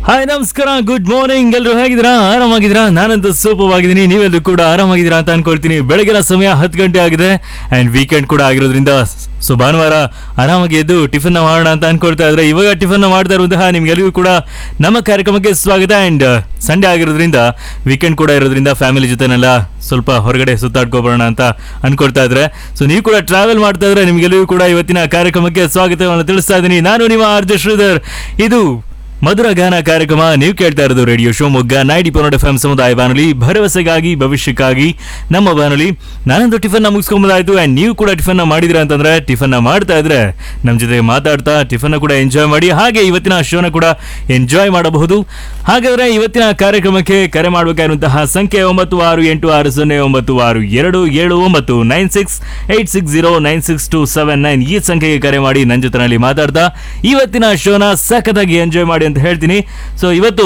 hi ನಮಸ್ಕಾರ good morning ಎಲ್ಲರೂ ಹೇಗಿದ್ದೀರಾ ಆರಾಮಾಗಿದ್ದೀರಾ ನಾನಂತೂ ಸೂಪವಾಗಿದ್ದೀನಿ ನೀವೆಲ್ಲರೂ ಕೂಡ ಆರಾಮಾಗಿದ್ದೀರಾ ಅಂತ ಅನ್ಕೊಳ್ತೀನಿ ಬೆಳಗಿನ ಸಮಯ ಹತ್ತು ಗಂಟೆ ಆಗಿದೆ ಅಂಡ್ ವೀಕೆಂಡ್ ಕೂಡ ಆಗಿರೋದ್ರಿಂದ ಸೊ ಭಾನುವಾರ ಆರಾಮಾಗಿ ಎದ್ದು ಟಿಫನ್ ಮಾಡೋಣ ಅಂತ ಅನ್ಕೊಳ್ತಾ ಇದ್ರೆ ಇವಾಗ ಟಿಫನ್ ಮಾಡ್ತಾ ಇರುವಂತಹ ನಿಮ್ಗೆಲ್ಲರಿಗೂ ಕೂಡ ನಮ್ಮ ಕಾರ್ಯಕ್ರಮಕ್ಕೆ ಸ್ವಾಗತ ಅಂಡ್ ಸಂಡೇ ಆಗಿರೋದ್ರಿಂದ ವೀಕೆಂಡ್ ಕೂಡ ಇರೋದ್ರಿಂದ ಫ್ಯಾಮಿಲಿ ಜೊತೆನೆಲ್ಲ ಸ್ವಲ್ಪ ಹೊರಗಡೆ ಸುತ್ತಾಡ್ಕೊಬರೋಣ ಅಂತ ಅನ್ಕೊಳ್ತಾ ಇದ್ರೆ ಸೊ ನೀವು ಕೂಡ ಟ್ರಾವೆಲ್ ಮಾಡ್ತಾ ಇದ್ರೆ ನಿಮ್ಗೆಲ್ಲರಿಗೂ ಕೂಡ ಇವತ್ತಿನ ಕಾರ್ಯಕ್ರಮಕ್ಕೆ ಸ್ವಾಗತವನ್ನು ತಿಳಿಸ್ತಾ ಇದ್ದೀನಿ ನಾನು ನಿಮ್ಮ ಆರ್ಜೆ ಶ್ರೀಧರ್ ಇದು ಮಧುರ ಗಾನ ಕಾರ್ಯಕ್ರಮ ನೀವು ಕೇಳ್ತಾ ಇರೋದು ರೇಡಿಯೋ ಶಿವಮೊಗ್ಗ ನೈಂಟಿ ಪೊನ್ನಡ್ ಎಫ್ ಸಮುದಾಯ ಬಾನುಲಿ ಭರವಸೆಗಾಗಿ ಭವಿಷ್ಯಕ್ಕಾಗಿ ನಮ್ಮ ಬಾನುಲಿ ನಾನೊಂದು ಟಿಫನ್ ನ ಮುಗಿಸ್ಕೊಂಬುದಾಯ್ತು ಅಂಡ್ ನೀವು ಕೂಡ ಟಿಫನ್ ನ ಮಾಡಿದ್ರ ಅಂತಂದ್ರೆ ಟಿಫನ್ ನ ಮಾಡ್ತಾ ಇದ್ರೆ ನಮ್ಮ ಜೊತೆ ಮಾತಾಡ್ತಾ ಟಿಫನ್ ಕೂಡ ಎಂಜಾಯ್ ಮಾಡಿ ಹಾಗೆ ಇವತ್ತಿನ ಶೋನ ಕೂಡ ಎಂಜಾಯ್ ಮಾಡಬಹುದು ಹಾಗಾದ್ರೆ ಇವತ್ತಿನ ಕಾರ್ಯಕ್ರಮಕ್ಕೆ ಕರೆ ಮಾಡಬೇಕಾಗಿರುವಂತಹ ಸಂಖ್ಯೆ ಒಂಬತ್ತು ಆರು ಎಂಟು ಆರು ಸೊನ್ನೆ ಒಂಬತ್ತು ಆರು ಎರಡು ಏಳು ಒಂಬತ್ತು nine six eight six zero nine six two seven nine ಈ ಸಂಖ್ಯೆಗೆ ಕರೆ ಮಾಡಿ ನನ್ನ ಜೊತೆನಲ್ಲಿ ಮಾತಾಡ್ತಾ ಇವತ್ತಿನ ಶೋನ ಸಖತ್ತಾಗಿ ಎಂಜಾಯ್ ಮಾಡಿ ಅಂತ ಹೇಳ್ತೀನಿ ಸೊ ಇವತ್ತು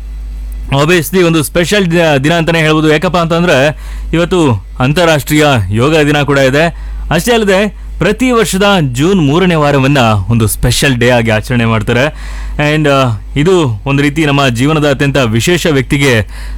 ಆಬ್ವಿಯಸ್ಲಿ ಒಂದು ಸ್ಪೆಷಲ್ ದಿನ ಅಂತಾನೆ ಹೇಳ್ಬೋದು ಯಾಕಪ್ಪ ಅಂತಂದ್ರೆ ಇವತ್ತು ಅಂತಾರಾಷ್ಟ್ರೀಯ ಯೋಗ ದಿನ ಕೂಡ ಇದೆ ಅಷ್ಟೇ ಅಲ್ಲದೆ ಪ್ರತಿ ವರ್ಷದ ಜೂನ್ ಮೂರನೇ ವಾರವನ್ನ ಒಂದು ಸ್ಪೆಷಲ್ ಡೇ ಆಗಿ ಆಚರಣೆ ಮಾಡ್ತಾರೆ ಆ್ಯಂಡ್ ಇದು ಒಂದು ರೀತಿ ನಮ್ಮ ಜೀವನದ ಅತ್ಯಂತ ವಿಶೇಷ ವ್ಯಕ್ತಿಗೆ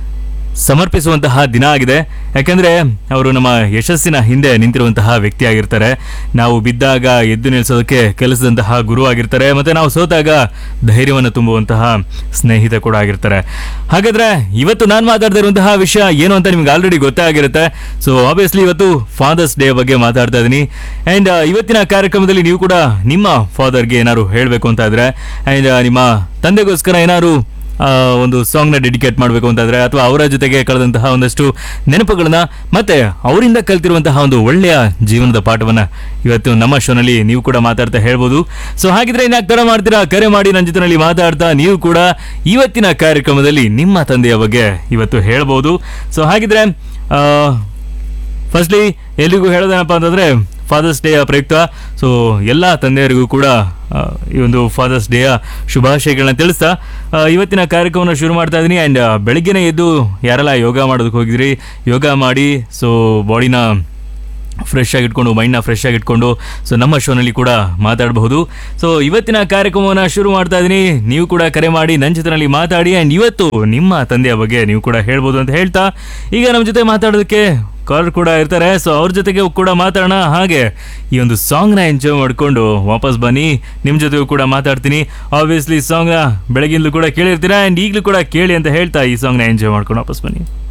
ಸಮರ್ಪಿಸುವಂತಹ ದಿನ ಆಗಿದೆ ಯಾಕಂದ್ರೆ ಅವರು ನಮ್ಮ ಯಶಸ್ಸಿನ ಹಿಂದೆ ನಿಂತಿರುವಂತಹ ವ್ಯಕ್ತಿ ಆಗಿರ್ತಾರೆ ನಾವು ಬಿದ್ದಾಗ ಎದ್ದು ನಿಲ್ಲಿಸೋದಕ್ಕೆ ಕೆಲಸದಂತಹ ಗುರು ಆಗಿರ್ತಾರೆ ಮತ್ತೆ ನಾವು ಸೋತಾಗ ಧೈರ್ಯವನ್ನು ತುಂಬುವಂತಹ ಸ್ನೇಹಿತ ಕೂಡ ಆಗಿರ್ತಾರೆ ಹಾಗಾದ್ರೆ ಇವತ್ತು ನಾನು ಮಾತಾಡ್ತಾ ಇರುವಂತಹ ವಿಷಯ ಏನು ಅಂತ ನಿಮ್ಗೆ ಆಲ್ರೆಡಿ ಗೊತ್ತೇ ಆಗಿರುತ್ತೆ ಸೊ ಆಬ್ವಿಯಸ್ಲಿ ಇವತ್ತು ಫಾದರ್ಸ್ ಡೇ ಬಗ್ಗೆ ಮಾತಾಡ್ತಾ ಇದ್ದೀನಿ ಅಂಡ್ ಇವತ್ತಿನ ಕಾರ್ಯಕ್ರಮದಲ್ಲಿ ನೀವು ಕೂಡ ನಿಮ್ಮ ಫಾದರ್ಗೆ ಏನಾದ್ರು ಹೇಳಬೇಕು ಅಂತ ಇದ್ರೆ ಅಂಡ್ ನಿಮ್ಮ ತಂದೆಗೋಸ್ಕರ ಏನಾದ್ರು ಆ, ಒಂದು ಸಾಂಗ್ ನ ಡೆಡಿಕೇಟ್ ಮಾಡಬೇಕು ಅಂತಾದ್ರೆ ಅಥವಾ ಅವರ ಜೊತೆಗೆ ಕಳೆದಂತಹ ಒಂದಷ್ಟು ನೆನಪುಗಳನ್ನ ಮತ್ತೆ ಅವರಿಂದ ಕಲ್ತಿರುವಂತಹ ಒಂದು ಒಳ್ಳೆಯ ಜೀವನದ ಪಾಠವನ್ನ ಇವತ್ತು ನಮ್ಮ ಶೋನಲ್ಲಿ ನೀವು ಕೂಡ ಮಾತಾಡ್ತಾ ಹೇಳ್ಬೋದು ಸೊ ಹಾಗಿದ್ರೆ ಇನ್ಯಾಕ್ ತರ ಮಾಡ್ತೀರಾ ಕರೆ ಮಾಡಿ ನನ್ನ ಜೊತೆನಲ್ಲಿ ಮಾತಾಡ್ತಾ ನೀವು ಕೂಡ ಇವತ್ತಿನ ಕಾರ್ಯಕ್ರಮದಲ್ಲಿ ನಿಮ್ಮ ತಂದೆಯ ಬಗ್ಗೆ ಇವತ್ತು ಹೇಳ್ಬೋದು ಸೊ ಹಾಗಿದ್ರೆ ಆ, ಫಸ್ಟ್ಲಿ ಎಲ್ಲಿಗೂ ಹೇಳೋದೇನಪ್ಪ ಅಂತಂದ್ರೆ ಫಾದರ್ಸ್ ಡೇಯ ಪ್ರಯುಕ್ತ ಸೊ ಎಲ್ಲ ತಂದೆಯರಿಗೂ ಕೂಡ ಆ, ಈ ಒಂದು ಫಾದರ್ಸ್ ಡೇಯ ಶುಭಾಶಯಗಳನ್ನ ತಿಳಿಸ್ತಾ ಆ, ಇವತ್ತಿನ ಕಾರ್ಯಕ್ರಮನ ಶುರು ಮಾಡ್ತಾ ಇದ್ದೀನಿ ಆ್ಯಂಡ್ ಬೆಳಗ್ಗೆನೇ ಎದ್ದು ಯಾರೆಲ್ಲ ಯೋಗ ಮಾಡೋದಕ್ಕೆ ಹೋಗಿದ್ರಿ ಯೋಗ ಮಾಡಿ ಸೊ ಬಾಡಿನ ಫ್ರೆಶ್ ಆಗಿ ಇಟ್ಕೊಂಡು ಮೈಂಡ್ನ ಫ್ರೆಶ್ ಆಗಿ ಇಟ್ಕೊಂಡು ಸೊ ನಮ್ಮ ಶೋನಲ್ಲಿ ಕೂಡ ಮಾತಾಡಬಹುದು ಸೊ ಇವತ್ತಿನ ಕಾರ್ಯಕ್ರಮವನ್ನು ಶುರು ಮಾಡ್ತಾ ಇದ್ದೀನಿ ನೀವು ಕೂಡ ಕರೆ ಮಾಡಿ ನನ್ನ ಜೊತೆನಲ್ಲಿ ಮಾತಾಡಿ ಆ್ಯಂಡ್ ಇವತ್ತು ನಿಮ್ಮ ತಂದೆಯ ಬಗ್ಗೆ ನೀವು ಕೂಡ ಹೇಳ್ಬೋದು ಅಂತ ಹೇಳ್ತಾ ಈಗ ನಮ್ಮ ಜೊತೆ ಮಾತಾಡೋದಕ್ಕೆ ಕಾಲ್ ಕೂಡ ಇರ್ತಾರೆ ಸೊ ಅವ್ರ ಜೊತೆಗೆ ಕೂಡ ಮಾತಾಡೋಣ ಹಾಗೆ ಈ ಒಂದು ಸಾಂಗ್ನ ಎಂಜಾಯ್ ಮಾಡಿಕೊಂಡು ವಾಪಸ್ ಬನ್ನಿ ನಿಮ್ಮ ಜೊತೆಗೂ ಕೂಡ ಮಾತಾಡ್ತೀನಿ ಆಬ್ವಿಯಸ್ಲಿ ಸಾಂಗ್ನ ಬೆಳಗಿಂದಲೂ ಕೂಡ ಕೇಳಿರ್ತೀರಾ ಆ್ಯಂಡ್ ಈಗಲೂ ಕೂಡ ಕೇಳಿ ಅಂತ ಹೇಳ್ತಾ ಈ ಸಾಂಗ್ನ ಎಂಜಾಯ್ ಮಾಡ್ಕೊಂಡು ವಾಪಸ್ ಬನ್ನಿ